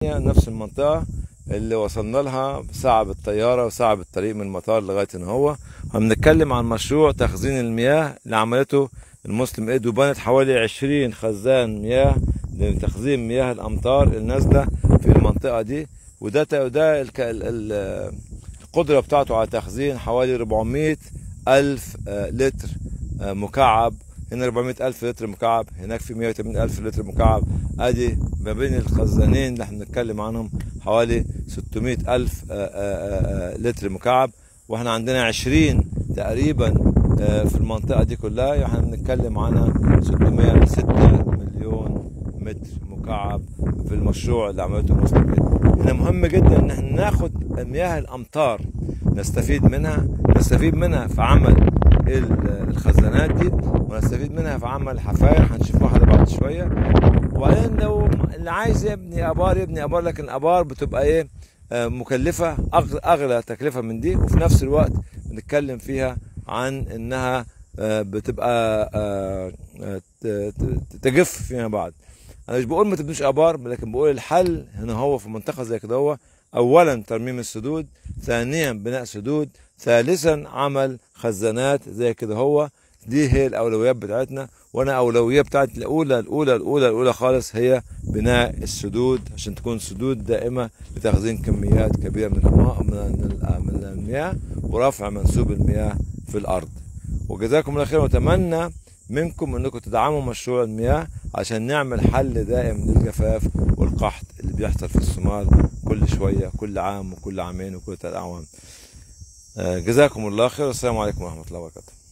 نفس المنطقة اللي وصلنا لها ساعة بالطيارة وساعة بالطريق من المطار لغاية هنا هو هنتكلم عن مشروع تخزين المياه اللي عملته المسلم ايد وبنت حوالي 20 خزان مياه لتخزين مياه الامطار النازلة في المنطقة دي وده ده الك- ال- ال- القدرة بتاعته على تخزين حوالي 400 ألف آه، لتر آه، مكعب هنا 400 ألف لتر مكعب هناك في 180 ألف لتر مكعب ادي ما بين الخزانين اللي احنا بنتكلم عنهم حوالي 600 ألف آه، آه، آه، لتر مكعب واحنا عندنا 20 تقريبا آه، في المنطقة دي كلها احنا بنتكلم عنها 606 مليون متر مكعب في المشروع اللي عملته مسلم هنا مهم جدا ان احنا ناخد مياه الامطار نستفيد منها نستفيد منها في عمل ال- الخزانات دي ونستفيد منها في عمل حفاير هنشوف واحده بعد شويه وبعدين لو اللي عايز يبني ابار يبني ابار لكن الابار بتبقى ايه آه، مكلفه أغ- اغلى تكلفه من دي وفي نفس الوقت بنتكلم فيها عن انها آه، بتبقى آه، آه، ت- ت- تجف فيما بعد انا مش بقول ما تبنوش ابار لكن بقول الحل هنا هو في منطقه زي كده هو اولا ترميم السدود ثانيا بناء سدود ثالثا عمل خزانات زي كده هو دي هي الاولويات بتاعتنا وانا اولويه بتاعتي الاولى الاولى الاولى الاولى خالص هي بناء السدود عشان تكون سدود دائمه لتخزين كميات كبيره من الماء من ال- من المياه ورفع منسوب المياه في الارض وجزاكم الله خير واتمنى منكم انكم تدعموا مشروع المياه عشان نعمل حل دائم للجفاف والقحط اللي بيحصل في الصومال كل شويه كل عام وكل عامين وكل ثلاث اعوام آه، جزاكم الله خير والسلام عليكم ورحمه الله وبركاته